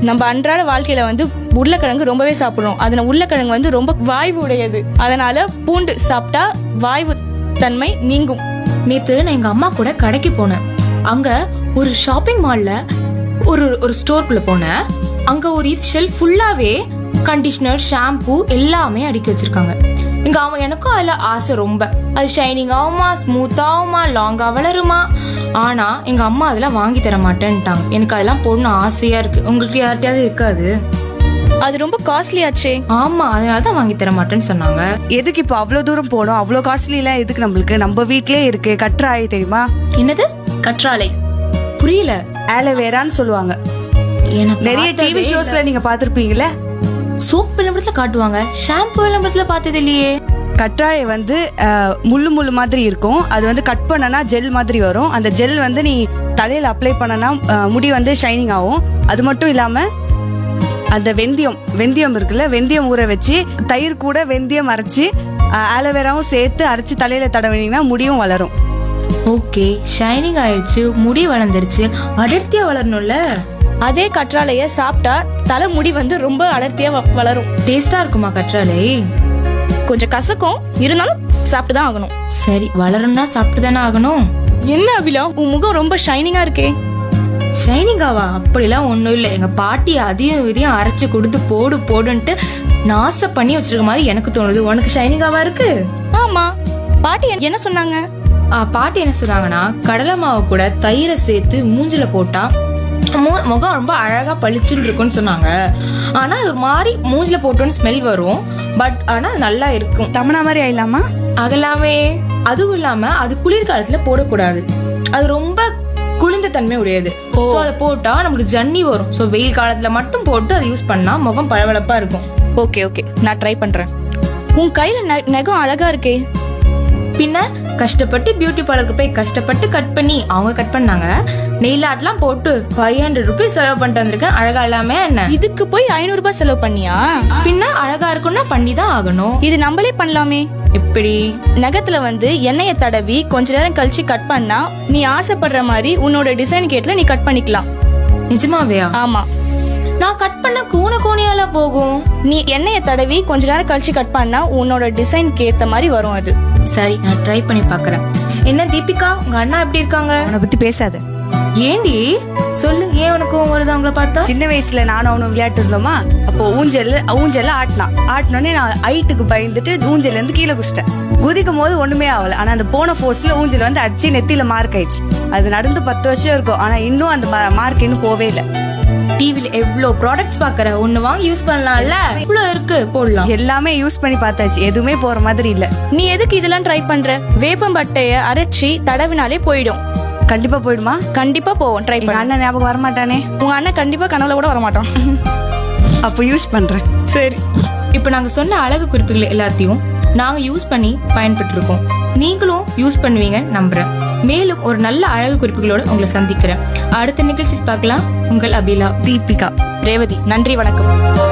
நம்ம அன்றாட வாழ்க்கையில வந்து உருளைக்கிழங்கு ரொம்பவே சாப்பிடுறோம் அதனால உருளைக்கிழங்கு வந்து ரொம்ப வாய்வு உடையது அதனால பூண்டு சாப்பிட்டா வாய்வு தன்மை நீங்கும் நேத்து நான் எங்க அம்மா கூட கடைக்கு போனேன் அங்க ஒரு ஷாப்பிங் மால்ல ஒரு ஒரு ஸ்டோர்க்குள்ள போனேன் அங்க ஒரு இது ஷெல்ஃப் ஃபுல்லாவே கண்டிஷனர் ஷாம்பு எல்லாமே அடுக்கி வச்சிருக்காங்க இங்க அவன் எனக்கும் அதுல ஆசை ரொம்ப அது ஷைனிங் ஆகுமா ஸ்மூத் ஆகுமா லாங்கா வளருமா ஆனா எங்க அம்மா அதெல்லாம் வாங்கி தர மாட்டேன்ட்டாங்க எனக்கு அதெல்லாம் போடணும் ஆசையா இருக்கு உங்களுக்கு யார்கிட்டயாவது இருக்காது அது ரொம்ப காஸ்ட்லி ஆச்சே ஆமா அதனால தான் வாங்கி தர மாட்டேன்னு சொன்னாங்க எதுக்கு இப்போ அவ்வளோ தூரம் போனோம் அவ்வளோ காஸ்ட்லி எல்லாம் எதுக்கு நம்மளுக்கு நம்ம வீட்லயே இருக்கு கற்றாழை தெரியுமா என்னது கற்றாழை புரியல ஆலோவேரான்னு சொல்லுவாங்க எனக்கு நிறைய டிவி ஷோஸ்ல நீங்க பாத்திருப்பீங்கல்ல சோப் விளம்பரத்துல காட்டுவாங்க ஷாம்பு விளம்பரத்துல பார்த்தது இல்லையே கற்றாழை வந்து அஹ், முள்ளு முள்ளு மாதிரி இருக்கும் அது வந்து கட் பண்ணனா ஜெல் மாதிரி வரும் அந்த ஜெல் வந்து நீ தலையில அப்ளை பண்ணனா அஹ், முடி வந்து ஷைனிங் ஆகும் அது மட்டும் இல்லாம அந்த வெந்தயம் வெந்தயம் இருக்குல்ல வெந்தயம் ஊற வச்சு தயிர் கூட வெந்தயம் அரைச்சு அஹ், ஆலோவேராவும் சேர்த்து அரைச்சு தலையில தடவினீங்கன்னா முடியும் வளரும் ஓகே ஷைனிங் ஆயிடுச்சு முடி வளர்ந்துருச்சு அடர்த்தியா வளரணும்ல அதே கற்றாழைய சாப்பிட்டா தலை முடி வந்து ரொம்ப அடர்த்தியா வ- வளரும் டேஸ்டா இருக்குமா கற்றாழை கொஞ்சம் கசக்கும் இருந்தாலும் சாப்பிட்டு தான் ஆகணும் சரி வளரணும்னா சாப்பிட்டு தானே ஆகணும் என்ன அபிலா உன் முகம் ரொம்ப ஷைனிங்கா இருக்கே ஷைனிங்காவா அப்படிலாம் ஒண்ணும் இல்லை எங்க பாட்டி அதையும் இதையும் அரைச்சு கொடுத்து போடு போடுன்ட்டு நாச பண்ணி வச்சிருக்க மாதிரி எனக்கு தோணுது உனக்கு ஷைனிங்காவா இருக்கு ஆமா பாட்டி என்ன- என்ன சொன்னாங்க ஆ, பாட்டி என்ன சொல்றாங்கன்னா கடலை மாவு கூட தயிரை சேர்த்து மூஞ்சில போட்டா மு- முகம் ரொம்ப அழகா பளிச்சுன்னு இருக்கும்னு சொன்னாங்க ஆனா இது ஒரு மாதிரி மூஞ்சில போட்டோன்னு ஸ்மெல் வரும் பட் ஆனா அது நல்லா இருக்கும் தமனா மாதிரி ஆயிடலாமா அகலாமே அதுவும் இல்லாம அது குளிர்காலத்துல போடக்கூடாது அது ரொம்ப குளிர்ந்த தன்மை உடையது சோ அதை போட்டா நமக்கு ஜன்னி வரும் சோ வெயில் காலத்துல மட்டும் போட்டு அதை யூஸ் பண்ணா முகம் பளபளப்பா இருக்கும் ஓகே ஓகே நான் ட்ரை பண்றேன் உன் கையில நெ- நெகம் அழகா இருக்கே பின்ன கஷ்டப்பட்டு பியூட்டி பார்லருக்கு போய் கஷ்டப்பட்டு கட் பண்ணி அவங்க கட் பண்ணாங்க நெயில் ஆர்ட்லாம் போட்டு ஃபைவ் ஹண்ட்ரட் ருபீஸ் செலவு பண்ணிட்டு வந்திருக்கேன் அழகா இல்லாம என்ன இதுக்கு போய் ஐநூறு ரூபாய் செலவு பண்ணியா பின்ன அழகா இருக்கும்னா பண்ணி தான் ஆகணும் இது நம்மளே பண்ணலாமே எப்படி நகத்துல வந்து எண்ணெயை தடவி கொஞ்ச நேரம் கழிச்சு கட் பண்ணா நீ ஆசைப்படுற மாதிரி உன்னோட டிசைன் கேட்ல நீ கட் பண்ணிக்கலாம் நிஜமாவையா ஆமா நான் கட் பண்ண கூன கூனியால போகும் நீ எண்ணெயை தடவி கொஞ்ச நேரம் கழிச்சு கட் பண்ணா உன்னோட டிசைனுக்கு ஏத்த மாதிரி வரும் அது சரி நான் ட்ரை பண்ணி பாக்குறேன் என்ன தீபிகா உங்க அண்ணா எப்படி இருக்காங்க அவனை பத்தி பேசாத ஏண்டி சொல்லு ஏன் உனக்கு கோவம் வருது அவங்கள பார்த்தா சின்ன வயசுல நானும் அவனும் விளையாட்டு இருந்தோமா அப்போ ஊஞ்சல் ஊஞ்சல்ல ஆட்டினான் ஆட்டினோடனே நான் ஹைட்டுக்கு பயந்துட்டு ஊஞ்சல்ல இருந்து கீழே குச்சிட்டேன் குதிக்கும் போது ஒண்ணுமே ஆகல ஆனா அந்த போன ஃபோர்ஸ்ல ஊஞ்சல் வந்து அடிச்சு நெத்தியில மார்க் ஆயிடுச்சு அது நடந்து பத்து வருஷம் இருக்கும் ஆனா இன்னும் அந்த மார்க் இன்னும் போவே இல்லை டிவில எவ்ளோ ப்ராடக்ட்ஸ் பாக்குற ஒண்ணு வாங்கி யூஸ் பண்ணலாம்ல இவ்வளவு இருக்கு போடலாம் எல்லாமே யூஸ் பண்ணி பார்த்தாச்சு எதுவுமே போற மாதிரி இல்ல நீ எதுக்கு இதெல்லாம் ட்ரை பண்ற வேப்பம்பட்டைய அரைச்சி தடவினாலே போயிடும் கண்டிப்பா போயிடுமா கண்டிப்பா போவோம் ட்ரை எங்க பண்ண அண்ணன் ஞாபகம் வரமாட்டானே உங்க அண்ணன் கண்டிப்பா கனவுல கூட வரமாட்டான் அப்போ யூஸ் பண்றேன் சரி இப்ப நாங்க சொன்ன அழகு குறிப்புகள் எல்லாத்தையும் நாங்க யூஸ் பண்ணி பயன்பட்டு இருக்கோம் நீங்களும் யூஸ் பண்ணுவீங்க நம்புறேன் மேலும் ஒரு நல்ல அழகு குறிப்புகளோட உங்களை சந்திக்கிறேன் அடுத்த நிகழ்ச்சியில் பார்க்கலாம் உங்கள் அபிலா தீபிகா ரேவதி நன்றி வணக்கம்